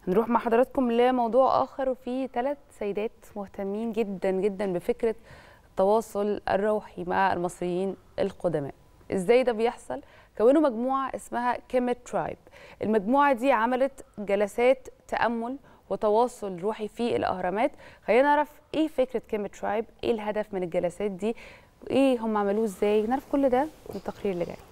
نروح مع حضراتكم لموضوع آخر وفي ثلاث سيدات مهتمين جدا جدا بفكرة التواصل الروحي مع المصريين القدماء ازاي ده بيحصل كونوا مجموعة اسمها كيمت ترايب المجموعة دي عملت جلسات تأمل وتواصل روحي في الأهرامات خلينا نعرف ايه فكرة كيمت ترايب ايه الهدف من الجلسات دي ايه هم عملوه ازاي نعرف كل ده من التقرير اللي جاي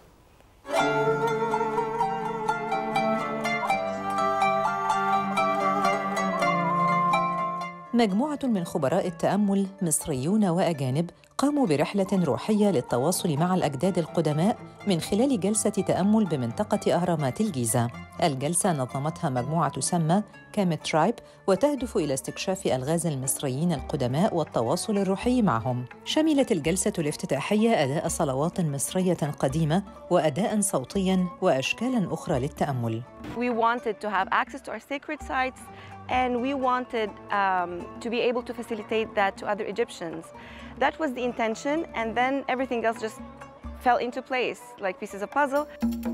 مجموعة من خبراء التأمل مصريون وأجانب قاموا برحلة روحية للتواصل مع الأجداد القدماء من خلال جلسة تأمل بمنطقة أهرامات الجيزة. الجلسة نظمتها مجموعة تسمى كامت ترايب وتهدف إلى استكشاف ألغاز المصريين القدماء والتواصل الروحي معهم. شملت الجلسة الافتتاحية أداء صلوات مصرية قديمة وأداء صوتياً وأشكالاً أخرى للتأمل. We wanted to have access to our sacred sites and we wanted um, to be able to facilitate that to other Egyptians. That was the intention, and then everything else just fell into place like pieces of puzzle.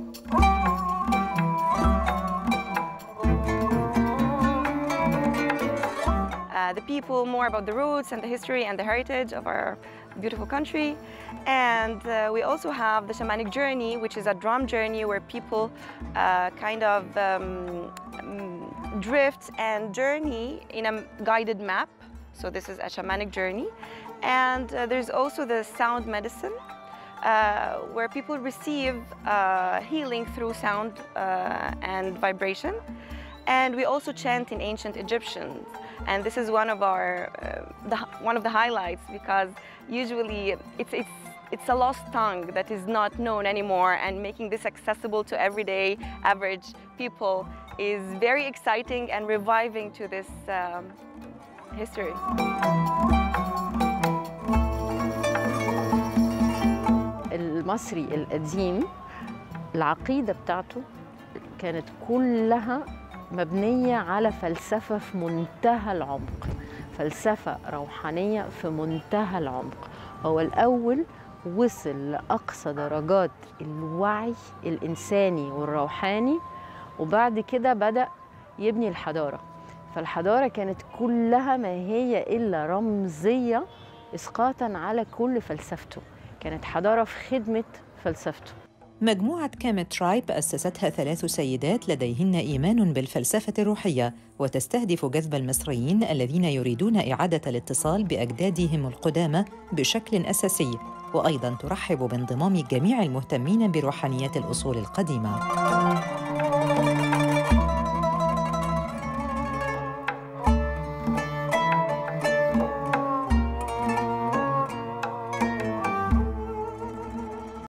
Uh, the people, more about the roots and the history and the heritage of our beautiful country. And uh, we also have the shamanic journey, which is a drum journey where people uh, kind of um, drift and journey in a guided map. So this is a shamanic journey. And uh, there's also the sound medicine, uh, where people receive uh, healing through sound uh, and vibration. And we also chant in ancient Egyptian. And this is one of our, uh, the, one of the highlights because usually it's, it's, it's a lost tongue that is not known anymore and making this accessible to everyday average people is very exciting and reviving to this um, history. المصري القديم العقيدة بتاعته كانت كلها مبنية على فلسفة في منتهى العمق فلسفة روحانية في منتهى العمق هو الأول وصل لأقصى درجات الوعي الإنساني والروحاني وبعد كده بدأ يبني الحضارة فالحضارة كانت كلها ما هي إلا رمزية إسقاطا على كل فلسفته كانت حضارة في خدمة فلسفته مجموعة كامت ترايب أسستها ثلاث سيدات لديهن إيمان بالفلسفة الروحية وتستهدف جذب المصريين الذين يريدون إعادة الاتصال بأجدادهم القدامى بشكل أساسي وأيضاً ترحب بانضمام جميع المهتمين بروحانيات الأصول القديمة